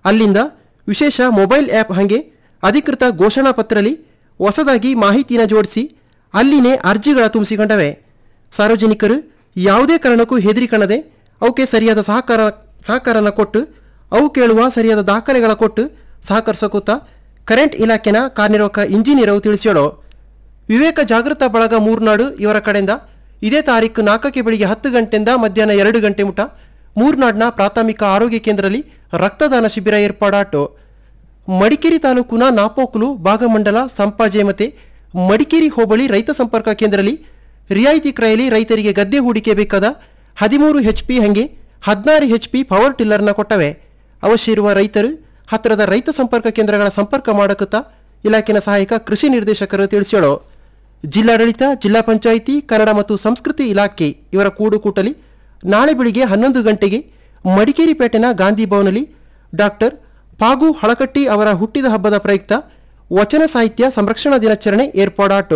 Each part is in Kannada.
ಅಲ್ಲಿಂದ ವಿಶೇಷ ಮೊಬೈಲ್ ಆ್ಯಪ್ ಹಾಗೆ ಅಧಿಕೃತ ಘೋಷಣಾ ಪತ್ರಲಿ ಹೊಸದಾಗಿ ಮಾಹಿತಿನ ಜೋಡಿಸಿ ಅಲ್ಲಿನೇ ಅರ್ಜಿಗಳ ತುಂಬಿಸಿಕೊಂಡವೆ ಸಾರ್ವಜನಿಕರು ಯಾವುದೇ ಕಾರಣಕ್ಕೂ ಹೆದರಿಕಣದೆ ಅವಕ್ಕೆ ಸರಿಯಾದ ಸಹಕಾರ ಸಹಕಾರನ ಕೊಟ್ಟು ಅವು ಕೇಳುವ ಸರಿಯಾದ ದಾಖಲೆಗಳ ಕೊಟ್ಟು ಸಹಕರಿಸಕೂತ ಕರೆಂಟ್ ಇಲಾಖೆನ ಕಾರ್ಯನಿರ್ವಾಹಕ ಇಂಜಿನಿಯರ್ ಅವು ತಿಳಿಸ್ಯಾಳೋ ವಿವೇಕ ಜಾಗೃತ ಬಳಗ ಮೂರ್ನಾಡು ಇವರ ಕಡೆಯಿಂದ ಇದೇ ತಾರೀಕು ನಾಲ್ಕಕ್ಕೆ ಬೆಳಿಗ್ಗೆ ಹತ್ತು ಗಂಟೆಯಿಂದ ಮಧ್ಯಾಹ್ನ ಎರಡು ಗಂಟೆ ಮುಟ ಮೂರ್ನಾಡ್ನ ಪ್ರಾಥಮಿಕ ಆರೋಗ್ಯ ಕೇಂದ್ರದಲ್ಲಿ ರಕ್ತದಾನ ಶಿಬಿರ ಏರ್ಪಾಡಾಟು ಮಡಿಕೇರಿ ತಾಲೂಕಿನ ನಾಪೋಕ್ಲು ಭಾಗಮಂಡಲ ಸಂಪಾಜೆ ಮತ್ತೆ ಮಡಿಕೇರಿ ಹೋಬಳಿ ರೈತ ಸಂಪರ್ಕ ಕೇಂದ್ರದಲ್ಲಿ ರಿಯಾಯಿತಿ ಕ್ರಯಲಿ ರೈತರಿಗೆ ಗದ್ದೆ ಹೂಡಿಕೆ ಬೇಕಾದ ಹದಿಮೂರು ಎಚ್ ಪಿ ಹಂಗೆ ಹದಿನಾರು ಎಚ್ ಪಿ ಪವರ್ ಟಿಲ್ಲರ್ನ ಕೊಟ್ಟವೆ ಅವಶ್ಯ ಇರುವ ರೈತರು ಹತ್ತಿರದ ರೈತ ಸಂಪರ್ಕ ಕೇಂದ್ರಗಳ ಸಂಪರ್ಕ ಮಾಡಕುತ್ತಾ ಇಲಾಖೆನ ಸಹಾಯಕ ಕೃಷಿ ನಿರ್ದೇಶಕರು ತಿಳಿಸ್ಯಾಳೋ ಜಿಲ್ಲಾಡಳಿತ ಜಿಲ್ಲಾ ಪಂಚಾಯಿತಿ ಕನ್ನಡ ಮತ್ತು ಸಂಸ್ಕೃತಿ ಇಲಾಖೆ ಇವರ ಕೂಡುಕೂಟಲಿ ನಾಳೆ ಬೆಳಿಗ್ಗೆ ಹನ್ನೊಂದು ಗಂಟೆಗೆ ಮಡಿಕೇರಿ ಪೇಟೆನ ಗಾಂಧಿ ಭವನಲ್ಲಿ ಡಾಕ್ಟರ್ ಪಾಗು ಹಳಕಟ್ಟಿ ಅವರ ಹುಟ್ಟಿದ ಹಬ್ಬದ ಪ್ರಯುಕ್ತ ವಚನ ಸಾಹಿತ್ಯ ಸಂರಕ್ಷಣಾ ದಿನಾಚರಣೆ ಏರ್ಪಾಡಾಟು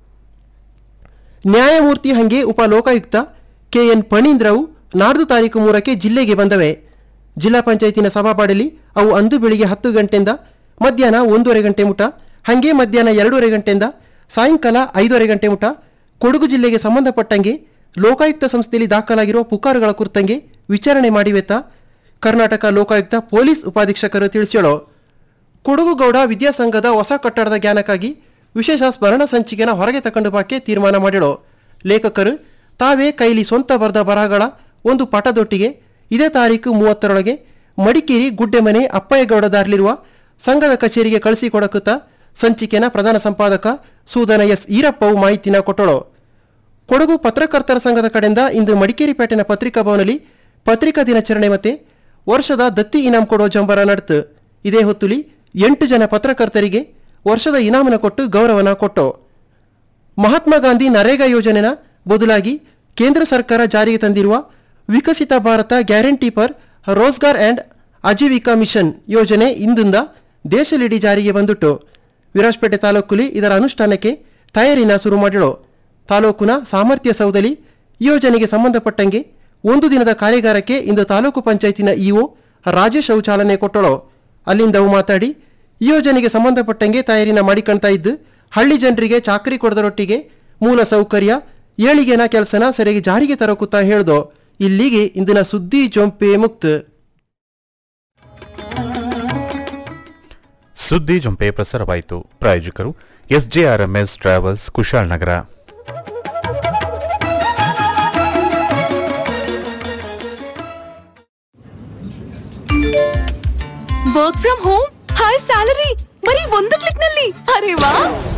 ನ್ಯಾಯಮೂರ್ತಿ ಹಂಗೆ ಉಪ ಲೋಕಾಯುಕ್ತ ಕೆಎನ್ ಫಣೀಂದ್ರವು ನಾಡ್ದು ತಾರೀಕು ಮೂರಕ್ಕೆ ಜಿಲ್ಲೆಗೆ ಬಂದವೆ ಜಿಲ್ಲಾ ಪಂಚಾಯತಿನ ಸಭಾಪಾಡಲಿ ಅವು ಅಂದು ಬೆಳಿಗ್ಗೆ ಹತ್ತು ಗಂಟೆಯಿಂದ ಮಧ್ಯಾಹ್ನ ಒಂದೂವರೆ ಗಂಟೆ ಮುಟ ಹಂಗೆ ಮಧ್ಯಾಹ್ನ ಎರಡೂವರೆ ಗಂಟೆಯಿಂದ ಸಾಯಂಕಾಲ ಐದೂವರೆ ಗಂಟೆ ಮುಟ ಕೊಡಗು ಜಿಲ್ಲೆಗೆ ಸಂಬಂಧಪಟ್ಟಂಗೆ ಲೋಕಾಯುಕ್ತ ಸಂಸ್ಥೆಯಲ್ಲಿ ದಾಖಲಾಗಿರುವ ಪುಕಾರುಗಳ ಕುರಿತಂಗೆ ವಿಚಾರಣೆ ಮಾಡಿವೆತ್ತ ಕರ್ನಾಟಕ ಲೋಕಾಯುಕ್ತ ಪೊಲೀಸ್ ಉಪಾಧೀಕ್ಷಕರು ತಿಳಿಸ್ಯಾಳೋ ಕೊಡಗು ಗೌಡ ವಿದ್ಯಾಸಂಘದ ಹೊಸ ಕಟ್ಟಡದ ಜ್ಞಾನಕ್ಕಾಗಿ ವಿಶೇಷ ಸ್ಮರಣ ಸಂಚಿಕೆನ ಹೊರಗೆ ತಕೊಂಡು ಬಾಕೆ ತೀರ್ಮಾನ ಮಾಡಿಳೋ ಲೇಖಕರು ತಾವೇ ಕೈಲಿ ಸ್ವಂತ ಬರೆದ ಬರಹಗಳ ಒಂದು ಪಟದೊಟ್ಟಿಗೆ ಇದೇ ತಾರೀಕು ಮೂವತ್ತರೊಳಗೆ ಮಡಿಕೇರಿ ಗುಡ್ಡೆಮನೆ ಅಪ್ಪಯ್ಯಗೌಡದಾರಲಿರುವ ಸಂಘದ ಕಚೇರಿಗೆ ಕಳಿಸಿಕೊಡಕುತ್ತ ಸಂಚಿಕೆನ ಪ್ರಧಾನ ಸಂಪಾದಕ ಸೂದನ ಎಸ್ ಈರಪ್ಪವು ಮಾಹಿತಿನ ಕೊಟ್ಟಳು ಕೊಡಗು ಪತ್ರಕರ್ತರ ಸಂಘದ ಕಡೆಯಿಂದ ಇಂದು ಮಡಿಕೇರಿ ಪೇಟೆನ ಪತ್ರಿಕಾ ಭವನದಲ್ಲಿ ಪತ್ರಿಕಾ ದಿನಾಚರಣೆ ಮತ್ತೆ ವರ್ಷದ ದತ್ತಿ ಇನಾಮ್ ಕೊಡೋ ಜಂಬರ ನಡೆತು ಇದೇ ಹೊತ್ತುಲಿ ಎಂಟು ಜನ ಪತ್ರಕರ್ತರಿಗೆ ವರ್ಷದ ಇನಾಮನ ಕೊಟ್ಟು ಗೌರವನ ಕೊಟ್ಟು ಮಹಾತ್ಮ ಗಾಂಧಿ ನರೇಗಾ ಯೋಜನೆನ ಬದಲಾಗಿ ಕೇಂದ್ರ ಸರ್ಕಾರ ಜಾರಿಗೆ ತಂದಿರುವ Viksit Bharat guarantee for Rozgar and Ajeevika mission ಯೋಜನೆ ಇಂದಿಂದ ದೇಶಲಿಡೀ ಜಾರಿಗೆ ಬಂದುಟ್ಟು ವಿರಾಜಪೇಟೆ ತಾಲೂಕುಲಿ ಇದರ ಅನುಷ್ಠಾನಕ್ಕೆ ತಯಾರಿನ ಶುರು ಮಾಡಿಳು ತಾಲೂಕಿನ ಸಾಮರ್ಥ್ಯ ಸೌಧಲಿ ಈ ಯೋಜನೆಗೆ ಸಂಬಂಧಪಟ್ಟಂಗೆ ಒಂದು ದಿನದ ಕಾರ್ಯಾಗಾರಕ್ಕೆ ಇಂದು ತಾಲೂಕು ಪಂಚಾಯತಿನ ಇಒ ರಾಜೇಶ್ ಅವು ಚಾಲನೆ ಕೊಟ್ಟಳು ಅಲ್ಲಿಂದ ಅವು ಮಾತಾಡಿ ಈ ಯೋಜನೆಗೆ ಸಂಬಂಧಪಟ್ಟಂಗೆ ತಯಾರಿನ ಮಾಡಿಕೊಳ್ತಾ ಇದ್ದು ಹಳ್ಳಿ ಜನರಿಗೆ ಚಾಕರಿ ಕೊಡದರೊಟ್ಟಿಗೆ ಮೂಲ ಸೌಕರ್ಯ ಏಳಿಗೆನ ಕೆಲಸನ ಸರಿಯಾಗಿ ಜಾರಿಗೆ ತರಕುತ್ತಾ ಹೇಳ್ದೋ ಇಲ್ಲಿಗೆ ಇಂದಿನ ಸುದ್ದಿ ಜೊಂಪೆ ಮುಕ್ತ ಸುದ್ದಿ ಜೊಂಪೆ ಪ್ರಸಾರವಾಯಿತು ಪ್ರಾಯೋಜಕರು SJRMS travels Kushalnagar work from home high salary ಬರೀ ಒಂದು ಕ್ಲಿಕ್ ನಲ್ಲಿ ಅರೆ ವಾ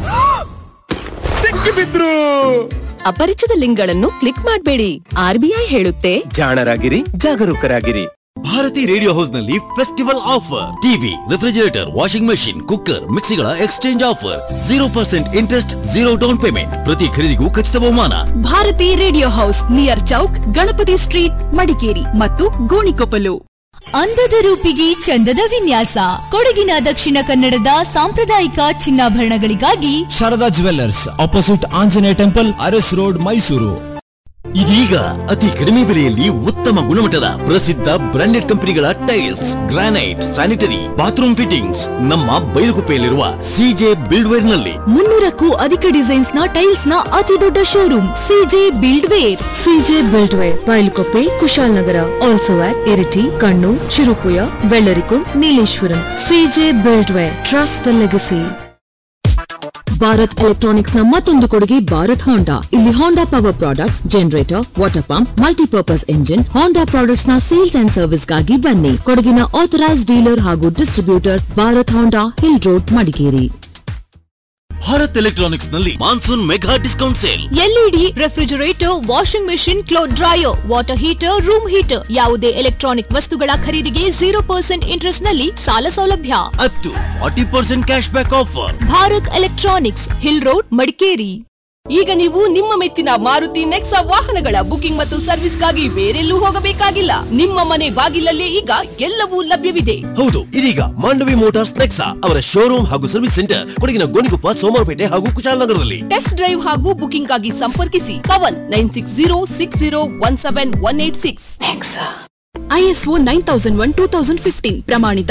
ಸಿಕ್ಕಿಬಿದ್ರು ಅಪರಿಚಿತ ಲಿಂಕ್ಗಳನ್ನು ಕ್ಲಿಕ್ ಮಾಡಬೇಡಿ ಆರ್ಬಿಐ ಹೇಳುತ್ತೆ ಜಾಣರಾಗಿರಿ ಜಾಗರೂಕರಾಗಿರಿ ಭಾರತಿ ರೇಡಿಯೋ ಹೌಸ್ ನಲ್ಲಿ festival offer TV refrigerator washing machine cooker ಮಿಕ್ಸಿಗಳ exchange offer zero percent interest zero down payment ಪ್ರತಿ ಖರೀದಿಗೂ ಖಚಿತ ಬಹುಮಾನ Bharati radio house near Chowk Ganapati street Madikeri ಮತ್ತು ಗೋಣಿಕೊಪ್ಪಲು ಅಂದದ ರೂಪಿಗೆ ಚಂದದ ವಿನ್ಯಾಸ ಕೊಡಗಿನ ದಕ್ಷಿಣ ಕನ್ನಡದ ಸಾಂಪ್ರದಾಯಿಕ ಚಿನ್ನಾಭರಣಗಳಿಗಾಗಿ Sharada jewellers opposite Anjaneya temple Aras road Mysuru ಇದೀಗ ಅತಿ ಕಡಿಮೆ ಬೆಲೆಯಲ್ಲಿ ಉತ್ತಮ ಗುಣಮಟ್ಟದ ಪ್ರಸಿದ್ಧ ಬ್ರಾಂಡೆಡ್ ಕಂಪನಿಗಳ tiles granite sanitary bathroom fittings ನಮ್ಮ ಬೈಲುಗುಪ್ಪೆಯಲ್ಲಿರುವ ಸಿಜೆ ಬಿಲ್ಡ್ವೇರ್ ನಲ್ಲಿ ಮುನ್ನೂರಕ್ಕೂ ಅಧಿಕ ಡಿಸೈನ್ಸ್ ನ ಟೈಲ್ಸ್ ನ ಅತಿ ದೊಡ್ಡ showroom CJ Buildware CJ Buildware Bylakuppe Kushalnagar also at Iritty Kannur Cherupuzha Vellarikund Nileshwaram CJ Buildware trust the legacy Bharat electronics ನ ಮತ್ತೊಂದು ಕೊಡುಗೆ ಭಾರತ್ ಹೋಂಡಾ ಇಲ್ಲಿ Honda power product generator water pump multipurpose engine Honda products ನ ಸೇಲ್ಸ್ ಅಂಡ್ ಸರ್ವಿಸ್ ಗಾಗಿ ಬನ್ನಿ ಕೊಡಗಿನ ಆಥರೈಸ್ ಡೀಲರ್ ಹಾಗೂ distributor Bharat Honda hill road Madikeri Bharat electronics ನಲ್ಲಿ monsoon mega discount sale LED refrigerator washing machine cloth dryer water heater room heater ಯಾವುದೇ ಎಲೆಕ್ಟ್ರಾನಿಕ್ ವಸ್ತುಗಳ ಖರೀದಿಗೆ ಜೀರೋ ಪರ್ಸೆಂಟ್ ಇಂಟ್ರೆಸ್ಟ್ ನಲ್ಲಿ ಸಾಲ ಸೌಲಭ್ಯ up to forty percent cash back offer Bharat electronics hill road Madikeri ಈಗ ನೀವು ನಿಮ್ಮ ಮೆಚ್ಚಿನ ಮಾರುತಿ ನೆಕ್ಸಾ ವಾಹನಗಳ ಬುಕಿಂಗ್ ಮತ್ತು ಸರ್ವಿಸ್ಗಾಗಿ ಬೇರೆಲ್ಲೂ ಹೋಗಬೇಕಾಗಿಲ್ಲ ನಿಮ್ಮ ಮನೆ ಬಾಗಿಲಲ್ಲೇ ಈಗ ಎಲ್ಲವೂ ಲಭ್ಯವಿದೆ ಹೌದು ಇದೀಗ ಮಾಂಡವಿ ಮೋಟಾರ್ಸ್ ನೆಕ್ಸಾ ಅವರ ಶೋರೂಮ್ ಹಾಗೂ ಸರ್ವಿಸ್ ಸೆಂಟರ್ ಕೊಡಗಿನ ಗೋಣಿಕೊಪ್ಪ ಸೋಮವಾರಪೇಟೆ ಹಾಗೂ ಕುಶಾಲನಗರದಲ್ಲಿ ಟೆಸ್ಟ್ ಡ್ರೈವ್ ಹಾಗೂ ಬುಕಿಂಗ್ ಆಗಿ ಸಂಪರ್ಕಿಸಿ Pavan nine six zero six zero one seven one eight six ISO nine thousand one two thousand fifteen ಪ್ರಮಾಣಿತ